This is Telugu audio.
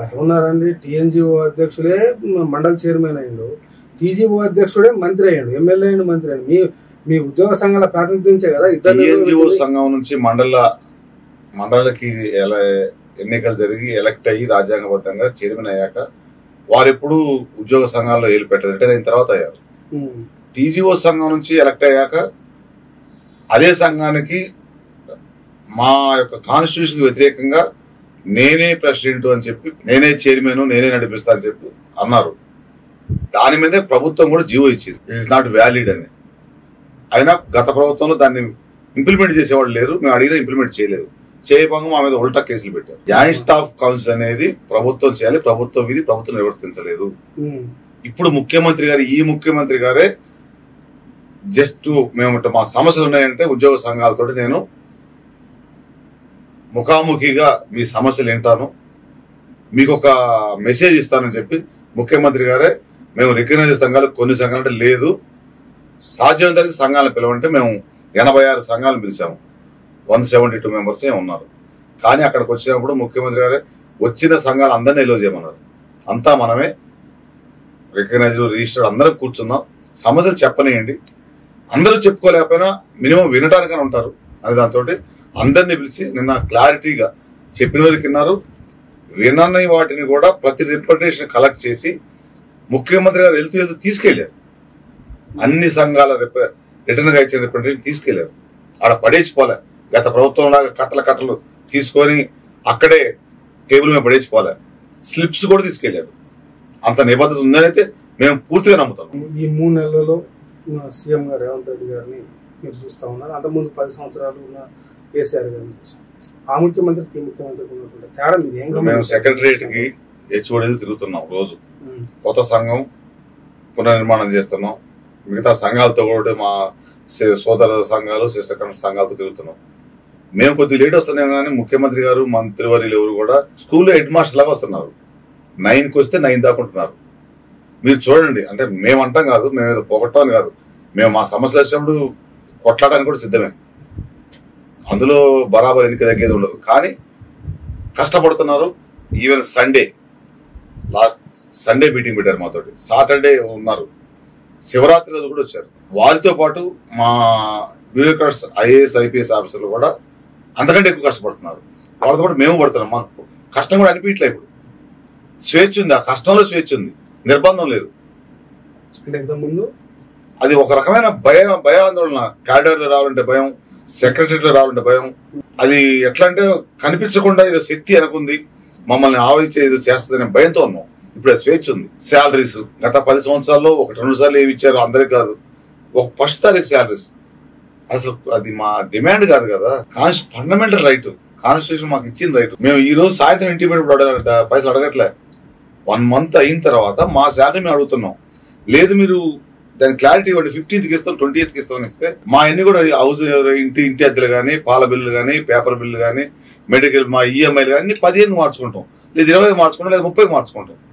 ఉన్నారండి టిఎన్జిఓ అధ్యక్షుడే మండల చైర్మన్ అయ్యిండు టీజీఓ అధ్యక్షుడే మంత్రి అయ్యాడు ఎమ్మెల్యే అయ్యిండు మంత్రి అయ్యిండు మీ మీ ఉద్యోగ సంఘాల ప్రాతినిధ్యంచే కదా ఇద్దరు టిఎన్జిఓ సంఘం నుంచి మండల మండలకి ఎలా ఎన్నికలు జరిగి ఎలక్ట్ అయ్యి రాజ్యాంగబద్ధంగా చైర్మన్ అయ్యాక వారు ఎప్పుడు ఉద్యోగ సంఘాల్లో ఏలు పెట్టదు రిటైర్ అయిన తర్వాత అయ్యారు ఉమ్, టీజీఓ సంఘం నుంచి ఎలక్ట్ అయ్యాక అదే సంఘానికి మా యొక్క కాన్స్టిట్యూషన్ వ్యతిరేకంగా నేనే ప్రెసిడెంట్ అని చెప్పి నేనే చైర్మన్ నేనే నడిపిస్తా అని చెప్పి అన్నారు దాని మీదే ప్రభుత్వం కూడా జీవో ఇచ్చింది ఇట్ నాట్ వ్యాలిడ్ అని అయినా గత ప్రభుత్వంలో దాన్ని ఇంప్లిమెంట్ చేసేవాళ్ళు లేరు మేము అడిగినా ఇంప్లిమెంట్ చేయలేదు చేయకుండా మా మీద ఉల్టా కేసులు పెట్టారు జాయింట్ స్టాఫ్ కౌన్సిల్ అనేది ప్రభుత్వం చేయాలి ప్రభుత్వం ఇది ప్రభుత్వం నిర్వర్తించలేదు ఉమ్, ఇప్పుడు ముఖ్యమంత్రి గారు ఈ ముఖ్యమంత్రి గారే జస్ట్ మేము మా సమస్యలు ఉన్నాయంటే ఉద్యోగ సంఘాలతోటి నేను ముఖాముఖిగా మీ సమస్యలు వింటాను మీకు ఒక మెసేజ్ ఇస్తానని చెప్పి ముఖ్యమంత్రి గారే మేము రికగ్నైజ్ సంఘాలు కొన్ని సంఘాలు అంటే లేదు సాధ్యమైనంత సంఘాలను పిలవంటే మేము ఎనభై ఆరు సంఘాలను పిలిచాము వన్ సెవెంటీ టూ మెంబర్సే ఉన్నారు కానీ అక్కడికి వచ్చినప్పుడు ముఖ్యమంత్రి గారే వచ్చిన సంఘాలు అందరినీ ఎలో చేయమన్నారు అంతా మనమే రికగ్నైజ్ రిజిస్టర్ అందరం కూర్చుందాం సమస్యలు చెప్పనియండి అందరూ చెప్పుకోలేకపోయినా మినిమం వినటానికైనా ఉంటారు అని దాంతో అందరినీ పిలిచి నిన్న క్లారిటీగా చెప్పిన వారికి విన్నారు వినని వాటిని కూడా ప్రతి రిప్రజెంటేషన్ కలెక్ట్ చేసి ముఖ్యమంత్రి గారు వెళ్తూ వెళ్తూ తీసుకెళ్లారు అన్ని సంఘాల రిటర్న్ గా ఇచ్చిన రిప్రజెంటేషన్ తీసుకెళ్లారు ఆడ పడేసిపోలే గత ప్రభుత్వం లాగా కట్టల కట్టలు తీసుకొని అక్కడే టేబుల్ మీద పడేసిపోలే స్లిప్స్ కూడా తీసుకెళ్లారు అంత నిబద్ధత ఉందని అయితే మేము పూర్తిగా నమ్ముతాం ఈ మూడు నెలలలో ఉన్న సీఎం గారు రేవంత్ రెడ్డి గారిని మీరు చూస్తా ఉన్నారు అంతకుముందు పది సంవత్సరాలు ఉన్న కేసీఆర్ గారిని చూసాం ఆ ముఖ్యమంత్రికి ఈ ముఖ్యమంత్రికి ఉన్నటువంటి తేడా మీరు ఏం మేము గమనించారు? సెక్రటరియట్ కి హెచ్ఓడి తిరుగుతున్నాం రోజు ఉమ్, కొత్త సంఘం పునర్నిర్మాణం చేస్తున్నాం మిగతా సంఘాలతో కూడా మా సే- సోదర సంఘాలు సిస్టర్ కమిటీ సంఘాలతో తిరుగుతున్నాం మేము కొద్ది లేట్ వస్తున్నాం కానీ ముఖ్యమంత్రి గారు మంత్రివర్యులు ఎవరు కూడా స్కూల్లో హెడ్ మాస్టర్ లాగా వస్తున్నారు నైన్కి వస్తే నైన్ దాకా ఉంటున్నారు మీరు చూడండి అంటే మేము అంటాం కాదు మేము ఏదో పోగొట్టమని కాదు మేము మా సమస్యలు వచ్చినప్పుడు కొట్లాడడానికి కూడా సిద్ధమే అందులో బరాబర్ ఎన్నిక తగ్గేది ఉండదు కానీ కష్టపడుతున్నారు even Sunday last Sunday meeting పెట్టారు మాతోటి సాటర్డే ఉన్నారు శివరాత్రి రోజు కూడా వచ్చారు వారితో పాటు మా బ్యూరోక్రాట్స్ ఐఏఎస్ ఐపీఎస్ ఆఫీసర్లు కూడా అంతకంటే ఎక్కువ కష్టపడుతున్నారు వాళ్ళతో పాటు మేము పడుతున్నాం మాకు కష్టం కూడా అనిపించలే ఇప్పుడు స్వేచ్ఛ ఉంది ఆ కష్టంలో స్వేచ్ఛ ఉంది నిర్బంధం లేదు అంటే ఇంతకుముందు అది ఒక రకమైన భయ భయాందోళన కారిడార్లో రావాలంటే భయం సెక్రటరీలో రావాలంటే భయం అది ఎట్లా అంటే కనిపించకుండా ఏదో శక్తి అనుకుంది మమ్మల్ని ఆవహించే ఏదో చేస్తుందనే భయంతో ఉన్నాం ఇప్పుడు ఆ స్వేచ్ఛ ఉంది శాలరీస్ గత పది సంవత్సరాల్లో ఒకటి రెండు సార్లు ఏమి ఇచ్చారు అందరికి కాదు ఒక ఫస్ట్ తారీఖు శాలరీస్ అసలు అది మా డిమాండ్ కాదు కదా కాన్స్ ఫండమెంటల్ రైట్ కాన్స్టిట్యూషన్ మాకు ఇచ్చిన రైట్ మేము ఈ రోజు సాయంత్రం ఇంటికి పోయి ఇప్పుడు అడగ పైసలు అడగట్లే వన్ మంత్ అయిన తర్వాత మా శాలరీ మేము అడుగుతున్నాం లేదు మీరు దాని క్లారిటీ ఇవ్వండి ఫిఫ్టీన్త్కి ఇస్తాం ట్వంటీ ఎయిత్కి ఇస్తామని ఇస్తే మా అన్ని కూడా హౌస్ ఇంటి ఇంటి అద్దెలు కానీ పాల బిల్లు కానీ పేపర్ బిల్లు కానీ మెడికల్ మా ఈఎంఐలు కానీ అన్ని పదిహేను మార్చుకుంటాం లేదు ఇరవై మార్చుకుంటాం లేదు ముప్పై మార్చుకుంటాం